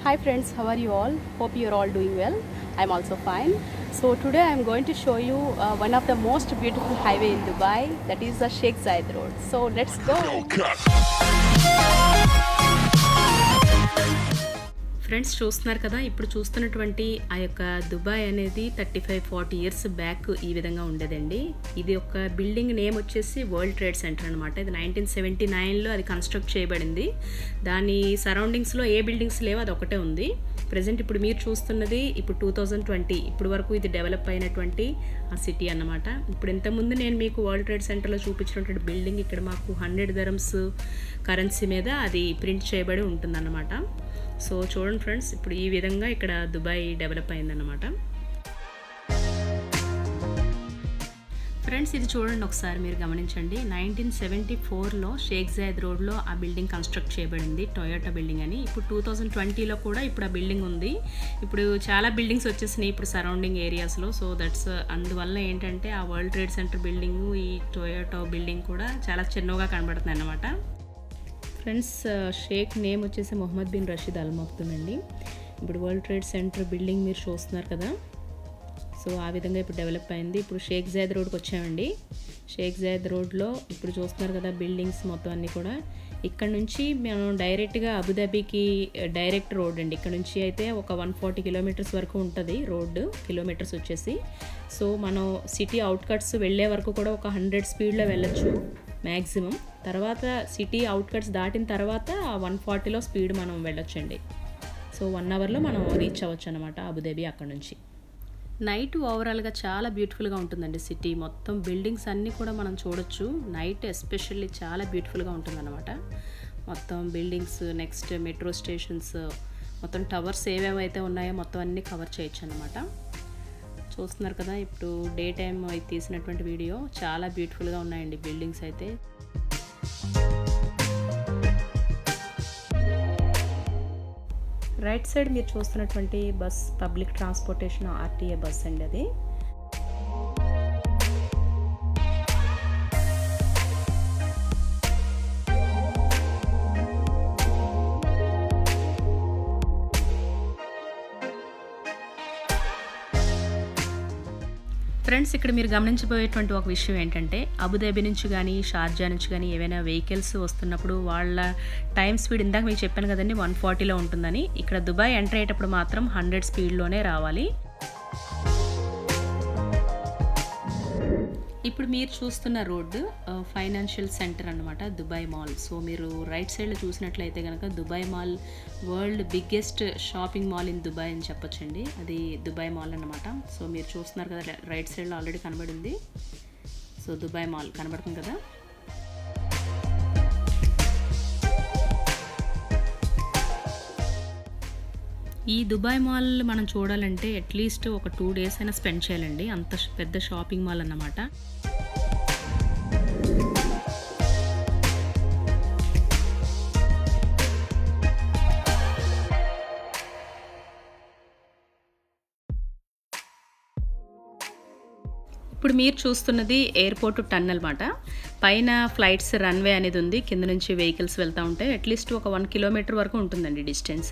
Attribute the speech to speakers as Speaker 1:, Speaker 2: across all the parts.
Speaker 1: Hi friends, how are you all? Hope you're all doing well. I'm also fine. So today I'm going to show you uh, one of the most beautiful highway in Dubai, that is the Sheikh Zayed Road. So let's go. Friends చూస్తున్నారు కదా ఇప్పుడు చూస్తున్నటువంటి ఆ యొక్క Dubai అనేది thirty five forty years back ఈ విధంగా ఉండేదండి ఇది ఒక బిల్డింగ్ నేమ్ వచ్చేసి వరల్డ్ ట్రేడ్ సెంటర్ అనమాట ఇది నైన్టీన్ సెవెంటీ నైన్లో అది కన్స్ట్రక్ట్ చేయబడింది దాని సరౌండింగ్స్లో ఏ బిల్డింగ్స్ లేవు అది ఒకటే ఉంది ప్రజెంట్ ఇప్పుడు మీరు చూస్తున్నది ఇప్పుడు టూ థౌజండ్ ట్వంటీ ఇప్పుడు వరకు ఇది డెవలప్ అయినటువంటి ఆ సిటీ అన్నమాట ఇప్పుడు ఇంతకుముందు నేను మీకు వరల్డ్ ట్రేడ్ సెంటర్లో చూపించినటువంటి బిల్డింగ్ ఇక్కడ మాకు హండ్రెడ్ ధరమ్స్ కరెన్సీ మీద అది ప్రింట్ చేయబడి ఉంటుందన్నమాట సో చూడండి ఫ్రెండ్స్ ఇప్పుడు ఈ విధంగా ఇక్కడ దుబాయ్ డెవలప్ అయిందన్నమాట ఫ్రెండ్స్ ఇది చూడండి ఒకసారి మీరు గమనించండి నైన్టీన్ సెవెంటీ ఫోర్లో షేక్ జాయద్ రోడ్లో ఆ బిల్డింగ్ కన్స్ట్రక్ట్ చేయబడింది టొయోటా బిల్డింగ్ అని ఇప్పుడు టూ థౌజండ్ ట్వంటీలో కూడా ఇప్పుడు ఆ బిల్డింగ్ ఉంది ఇప్పుడు చాలా బిల్డింగ్స్ వచ్చేసినాయి ఇప్పుడు సరౌండింగ్ ఏరియాస్లో సో దట్స్ అందువల్ల ఏంటంటే ఆ వరల్డ్ ట్రేడ్ సెంటర్ బిల్డింగ్ ఈ టొయోటా బిల్డింగ్ కూడా చాలా చిన్నగా కనబడుతుంది అన్నమాట ఫ్రెండ్స్ షేక్ నేమ్ వచ్చేసి Mohammed bin Rashid Al Maktoum అండి ఇప్పుడు వరల్డ్ ట్రేడ్ సెంటర్ బిల్డింగ్ మీరు చూస్తున్నారు కదా సో ఆ విధంగా ఇప్పుడు డెవలప్ అయింది ఇప్పుడు షేక్ జాయద్ రోడ్కి వచ్చామండి షేక్ జాయద్ రోడ్లో ఇప్పుడు చూస్తున్నారు కదా బిల్డింగ్స్ మొత్తం అన్నీ కూడా ఇక్కడ నుంచి మనం డైరెక్ట్గా అబుదాబీకి డైరెక్ట్ రోడ్ అండి ఇక్కడ నుంచి అయితే ఒక వన్ ఫార్టీ కిలోమీటర్స్ వరకు ఉంటుంది రోడ్డు కిలోమీటర్స్ వచ్చేసి సో మనం సిటీ అవుట్కట్స్ వెళ్ళే వరకు కూడా ఒక హండ్రెడ్ స్పీడ్లో వెళ్ళొచ్చు మ్యాక్సిమం తర్వాత సిటీ అవుట్కట్స్ దాటిన తర్వాత వన్ ఫార్టీలో స్పీడ్ మనం వెళ్ళొచ్చండి సో వన్ అవర్లో మనం రీచ్ అవ్వచ్చు అనమాట అబుదాబీ అక్కడ నుంచి నైట్ ఓవరాల్గా చాలా బ్యూటిఫుల్గా ఉంటుందండి సిటీ మొత్తం బిల్డింగ్స్ అన్నీ కూడా మనం చూడొచ్చు నైట్ ఎస్పెషల్లీ చాలా బ్యూటిఫుల్గా ఉంటుందన్నమాట మొత్తం బిల్డింగ్స్ నెక్స్ట్ మెట్రో స్టేషన్స్ మొత్తం టవర్స్ ఏవేవైతే ఉన్నాయో మొత్తం అన్నీ కవర్ చేయొచ్చు అనమాట చూస్తున్నారు కదా ఇప్పుడు డే టైం తీసినటువంటి వీడియో చాలా బ్యూటిఫుల్గా ఉన్నాయండి బిల్డింగ్స్ అయితే రైట్ సైడ్ మీరు చూస్తున్నటువంటి bus public transportation RTA bus అండి అది ఫ్రెండ్స్ ఇక్కడ మీరు గమనించబోయేటువంటి ఒక విషయం ఏంటంటే అబుదాబి నుంచి కానీ షార్జా నుంచి కానీ ఏవైనా వెహికల్స్ వస్తున్నప్పుడు వాళ్ళ టైం స్పీడ్ ఇందాక మీకు చెప్పాను కదండి వన్ ఫార్టీలో ఉంటుందని ఇక్కడ దుబాయ్ ఎంటర్ అయ్యేటప్పుడు మాత్రం హండ్రెడ్ స్పీడ్లోనే రావాలి ఇప్పుడు మీరు చూస్తున్న రోడ్డు ఫైనాన్షియల్ సెంటర్ అనమాట దుబాయ్ మాల్ సో మీరు రైట్ సైడ్లో చూసినట్లయితే కనుక Dubai Mall world biggest shopping mall in Dubai అని చెప్పొచ్చండి అది దుబాయ్ మాల్ అనమాట సో మీరు చూస్తున్నారు కదా రైట్ సైడ్లో ఆల్రెడీ కనబడింది సో దుబాయ్ మాల్ కనబడుతుంది కదా ఈ దుబాయ్ మాల్ మనం చూడాలంటే అట్లీస్ట్ ఒక టూ డేస్ అయినా స్పెండ్ చేయాలండి అంత పెద్ద షాపింగ్ మాల్ అన్నమాట ఇప్పుడు మీరు చూస్తున్నది ఎయిర్పోర్ట్ టన్నల్ మాట పైన ఫ్లైట్స్ రన్వే అనేది ఉంది కింద నుంచి వెహికల్స్ వెళ్తూ ఉంటాయి అట్లీస్ట్ ఒక వన్ కిలోమీటర్ వరకు ఉంటుందండి డిస్టెన్స్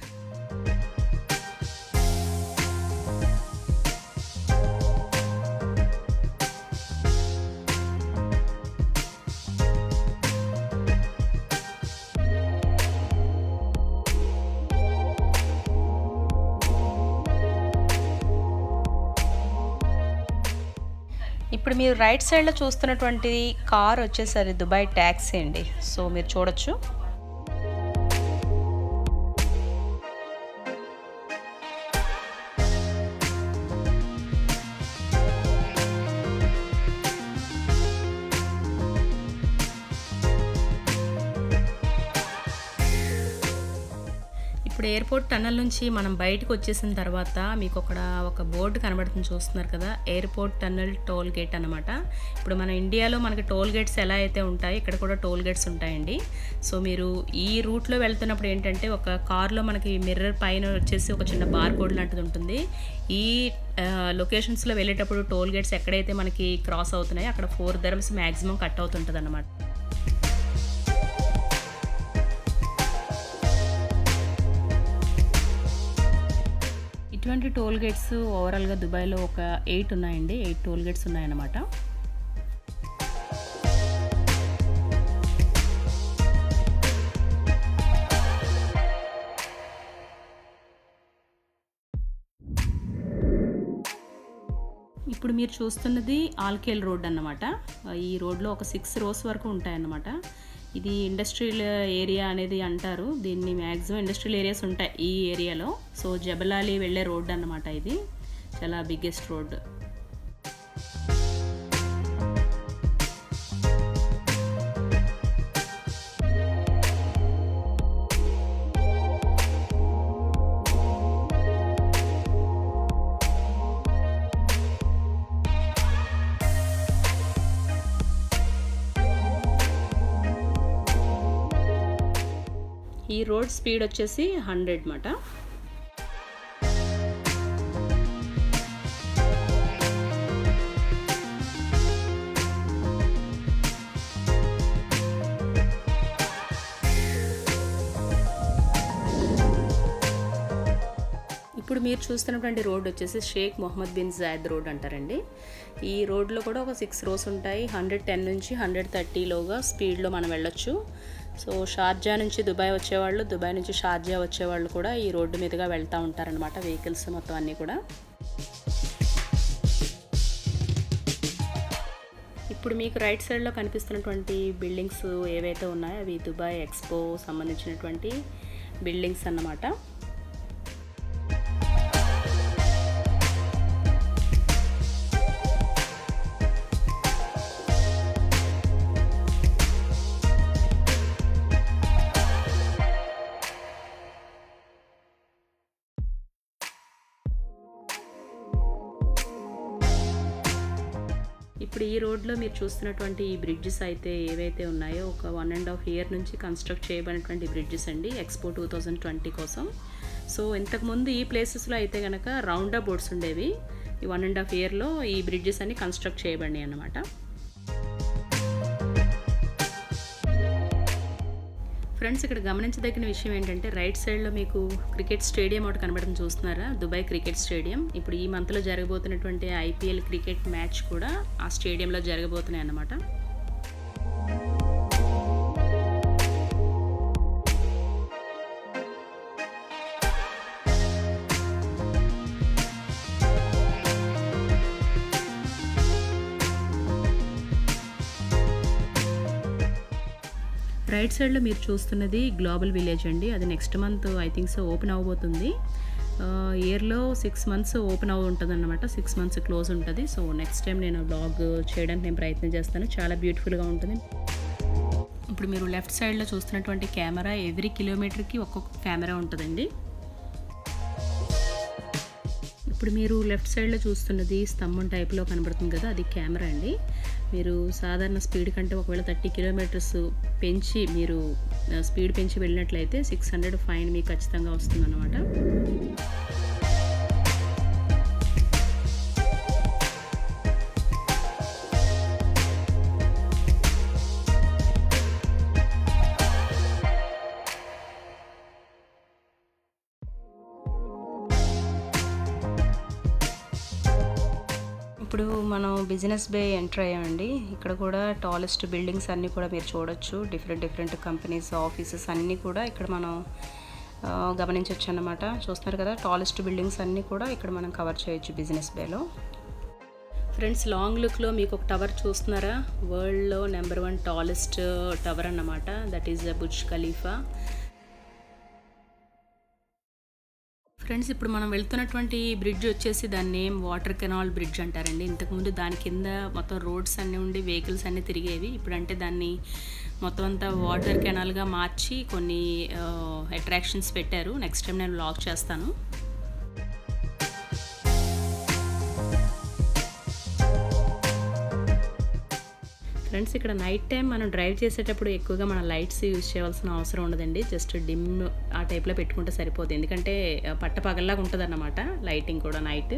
Speaker 1: ఇప్పుడు మీరు రైట్ సైడ్లో చూస్తున్నటువంటి కార్ వచ్చేసరి దుబాయ్ ట్యాక్సీ అండి సో మీరు చూడొచ్చు ఇప్పుడు ఎయిర్పోర్ట్ టన్నల్ నుంచి మనం బయటకు వచ్చేసిన తర్వాత మీకు అక్కడ ఒక బోర్డు కనబడుతుంది చూస్తున్నారు కదా ఎయిర్పోర్ట్ టన్నల్ టోల్ గేట్ అనమాట ఇప్పుడు మన ఇండియాలో మనకి టోల్ గేట్స్ ఎలా అయితే ఉంటాయి ఇక్కడ కూడా టోల్ గేట్స్ ఉంటాయండి సో మీరు ఈ రూట్లో వెళ్తున్నప్పుడు ఏంటంటే ఒక కార్లో మనకి మిర్రర్ పైన వచ్చేసి ఒక చిన్న బార్ కోడ్ లాంటిది ఉంటుంది ఈ లొకేషన్స్లో వెళ్ళేటప్పుడు టోల్ గేట్స్ ఎక్కడైతే మనకి క్రాస్ అవుతున్నాయో అక్కడ ఫోర్ ధరమ్స్ మ్యాక్సిమం కట్ అవుతుంటుంది అనమాట ఇటువంటి టోల్ గేట్స్ ఓవరాల్గా దుబాయ్లో ఒక ఎయిట్ ఉన్నాయండి ఎయిట్ టోల్ గేట్స్ ఉన్నాయన్నమాట ఇప్పుడు మీరు చూస్తున్నది ఆల్కేల్ రోడ్ అన్నమాట ఈ రోడ్లో ఒక సిక్స్ రోస్ వరకు ఉంటాయన్నమాట ఇది ఇండస్ట్రియల్ ఏరియా అనేది అంటారు దీన్ని మ్యాక్సిమం ఇండస్ట్రియల్ ఏరియాస్ ఉంటాయి ఈ ఏరియాలో సో జబలాలి వెళ్ళే రోడ్ అన్నమాట ఇది చాలా బిగ్గెస్ట్ రోడ్ ఈ రోడ్ స్పీడ్ వచ్చేసి హండ్రెడ్ మాట ఇప్పుడు మీరు చూస్తున్నటువంటి రోడ్ వచ్చేసి Sheikh Mohammed bin Zayed road అంటారండి ఈ రోడ్లో కూడా ఒక సిక్స్ రోస్ ఉంటాయి హండ్రెడ్ టెన్ నుంచి హండ్రెడ్ థర్టీలోగా స్పీడ్లో మనం వెళ్ళొచ్చు సో షార్జా నుంచి దుబాయ్ వచ్చేవాళ్ళు దుబాయ్ నుంచి షార్జా వచ్చేవాళ్ళు కూడా ఈ రోడ్డు మీదుగా వెళ్తూ ఉంటారనమాట వెహికల్స్ మొత్తం అన్నీ కూడా ఇప్పుడు మీకు రైట్ సైడ్లో కనిపిస్తున్నటువంటి బిల్డింగ్స్ ఏవైతే ఉన్నాయో అవి దుబాయ్ ఎక్స్పో సంబంధించినటువంటి బిల్డింగ్స్ అన్నమాట ఇప్పుడు ఈ రోడ్లో మీరు చూస్తున్నటువంటి ఈ బ్రిడ్జెస్ అయితే ఏవైతే ఉన్నాయో ఒక వన్ అండ్ హాఫ్ ఇయర్ నుంచి కన్స్ట్రక్ట్ చేయబడినటువంటి బ్రిడ్జెస్ అండి ఎక్స్పో టూ థౌజండ్ ట్వంటీ కోసం సో ఇంతకుముందు ఈ ప్లేసెస్లో అయితే కనుక రౌండ్ బోర్డ్స్ ఉండేవి ఈ వన్ అండ్ హాఫ్ ఇయర్లో ఈ బ్రిడ్జెస్ అన్ని కన్స్ట్రక్ట్ చేయబడినాయి అన్నమాట ఫ్రెండ్స్ ఇక్కడ గమనించదగిన విషయం ఏంటంటే రైట్ సైడ్లో మీకు క్రికెట్ స్టేడియం ఒకటి కనబడుతుంది చూస్తున్నారా దుబాయ్ క్రికెట్ స్టేడియం ఇప్పుడు ఈ మంత్లో జరగబోతున్నటువంటి ఐపీఎల్ క్రికెట్ మ్యాచ్ కూడా ఆ స్టేడియంలో జరగబోతున్నాయి అన్నమాట రైట్ సైడ్లో మీరు చూస్తున్నది గ్లోబల్ విలేజ్ అండి అది next month I think so open అవ్వబోతుంది ఇయర్లో సిక్స్ మంత్స్ ఓపెన్ అవ్వ ఉంటుంది అనమాట సిక్స్ మంత్స్ క్లోజ్ ఉంటుంది సో నెక్స్ట్ టైం నేను బ్లాగ్ చేయడానికి నేను ప్రయత్నం చేస్తాను చాలా బ్యూటిఫుల్గా ఉంటుంది ఇప్పుడు మీరు లెఫ్ట్ సైడ్లో చూస్తున్నటువంటి కెమెరా ఎవ్రీ కిలోమీటర్కి ఒక్కొక్క కెమెరా ఉంటుందండి ఇప్పుడు మీరు లెఫ్ట్ సైడ్లో చూస్తున్నది స్తంభం టైప్లో కనబడుతుంది కదా అది కెమెరా అండి మీరు సాధారణ స్పీడ్ కంటే ఒకవేళ థర్టీ కిలోమీటర్స్ పెంచి మీరు స్పీడ్ పెంచి వెళ్ళినట్లయితే సిక్స్ హండ్రెడ్ ఫైన్ మీకు ఖచ్చితంగా వస్తుందన్నమాట ఇప్పుడు మనం బిజినెస్ బే ఎంటర్ అయ్యామండి ఇక్కడ కూడా టాలెస్ట్ బిల్డింగ్స్ అన్నీ కూడా మీరు చూడొచ్చు డిఫరెంట్ డిఫరెంట్ కంపెనీస్ ఆఫీసెస్ అన్నీ కూడా ఇక్కడ మనం గమనించవచ్చు అన్నమాట చూస్తున్నారు కదా టాలెస్ట్ బిల్డింగ్స్ అన్నీ కూడా ఇక్కడ మనం కవర్ చేయొచ్చు బిజినెస్ బేలో ఫ్రెండ్స్ లాంగ్ లుక్లో మీకు ఒక టవర్ చూస్తున్నారా వరల్డ్లో నెంబర్ వన్ టాలెస్ట్ టవర్ అన్నమాట that is Burj Khalifa friends ఇప్పుడు మనం వెళ్తున్నటువంటి బ్రిడ్జ్ వచ్చేసి దాన్ని నేమ్ వాటర్ కెనాల్ బ్రిడ్జ్ అంటారండి ఇంతకుముందు దాని కింద మొత్తం రోడ్స్ అన్నీ ఉండి వెహికల్స్ అన్నీ తిరిగేవి ఇప్పుడంటే దాన్ని మొత్తం అంతా వాటర్ కెనాల్గా మార్చి కొన్ని అట్రాక్షన్స్ పెట్టారు నెక్స్ట్ టైం నేను లాక్ చేస్తాను ఫ్రెండ్స్ ఇక్కడ నైట్ టైం మనం డ్రైవ్ చేసేటప్పుడు ఎక్కువగా మన లైట్స్ యూజ్ చేయాల్సిన అవసరం ఉండదండి జస్ట్ డిమ్ ఆ టైప్లో పెట్టుకుంటే సరిపోతుంది ఎందుకంటే పట్ట పగల్లాగా ఉంటుంది అన్నమాట లైటింగ్ కూడా నైట్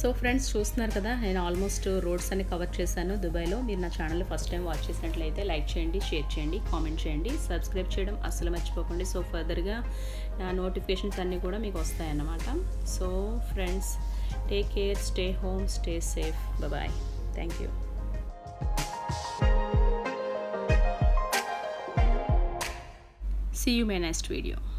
Speaker 1: సో ఫ్రెండ్స్ చూస్తున్నారు కదా నేను ఆల్మోస్ట్ రోడ్స్ అన్ని కవర్ చేశాను దుబాయ్లో మీరు నా ఛానల్ ఫస్ట్ టైం వాచ్ చేసినట్లయితే లైక్ చేయండి షేర్ చేయండి కామెంట్ చేయండి సబ్స్క్రైబ్ చేయడం అస్సలు మర్చిపోకండి సో ఫర్దర్గా నా నోటిఫికేషన్స్ అన్నీ కూడా మీకు వస్తాయన్నమాట so friends take care stay home stay safe bye thank you See you in my next video.